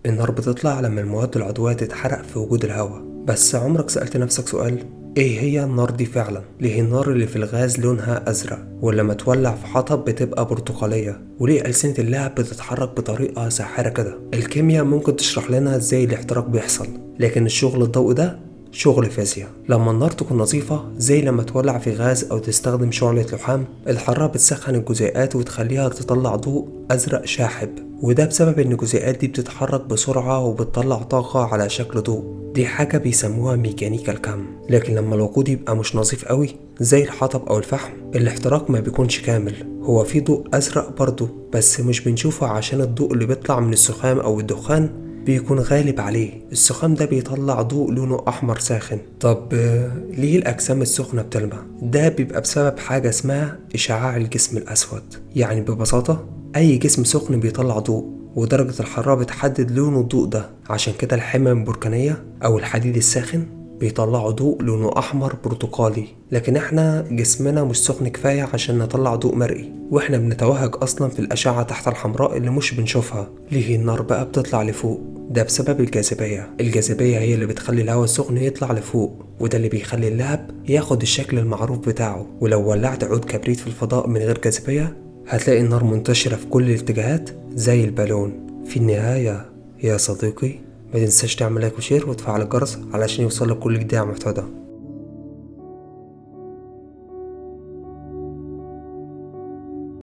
النار بتطلع لما المواد العضوية تتحرق في وجود الهواء بس عمرك سألت نفسك سؤال ايه هي النار دي فعلا ليه النار اللي في الغاز لونها ازرق ولما تولع في حطب بتبقى برتقالية وليه ألسنة اللهب بتتحرك بطريقة ساحرة كده الكيمياء ممكن تشرح لنا ازاي الاحتراق بيحصل لكن الشغل الضوء ده شغل فيزياء لما النار تكون نظيفة زي لما تولع في غاز أو تستخدم شعلة لحام الحرارة بتسخن الجزيئات وتخليها تطلع ضوء أزرق شاحب وده بسبب إن الجزيئات دي بتتحرك بسرعة وبتطلع طاقة على شكل ضوء دي حاجة بيسموها ميكانيكا الكم لكن لما الوقود يبقى مش نظيف قوي زي الحطب أو الفحم الاحتراق ما بيكونش كامل هو في ضوء أزرق برضه بس مش بنشوفه عشان الضوء اللي بيطلع من السخام أو الدخان بيكون غالب عليه السخان ده بيطلع ضوء لونه أحمر ساخن طب آه، ليه الأجسام السخنة بتلمع؟ ده بيبقى بسبب حاجة اسمها إشعاع الجسم الأسود يعني ببساطة أي جسم سخن بيطلع ضوء ودرجة الحرارة بتحدد لون الضوء ده عشان كده الحمم البركانية أو الحديد الساخن بيطلعوا ضوء لونه أحمر برتقالي لكن احنا جسمنا مش سخن كفاية عشان نطلع ضوء مرئي واحنا بنتوهج أصلا في الأشعة تحت الحمراء اللي مش بنشوفها ليه النار بقى بتطلع لفوق ده بسبب الجاذبية الجاذبية هي اللي بتخلي الهواء السخن يطلع لفوق وده اللي بيخلي اللهب ياخد الشكل المعروف بتاعه ولو ولعت عود كبريت في الفضاء من غير جاذبية هتلاقي النار منتشرة في كل الاتجاهات زي البالون في النهاية يا صديقي ما تنساش تعمل لايك وشير وتفعل الجرس علشان يوصلك كل جديد على المحتوى ده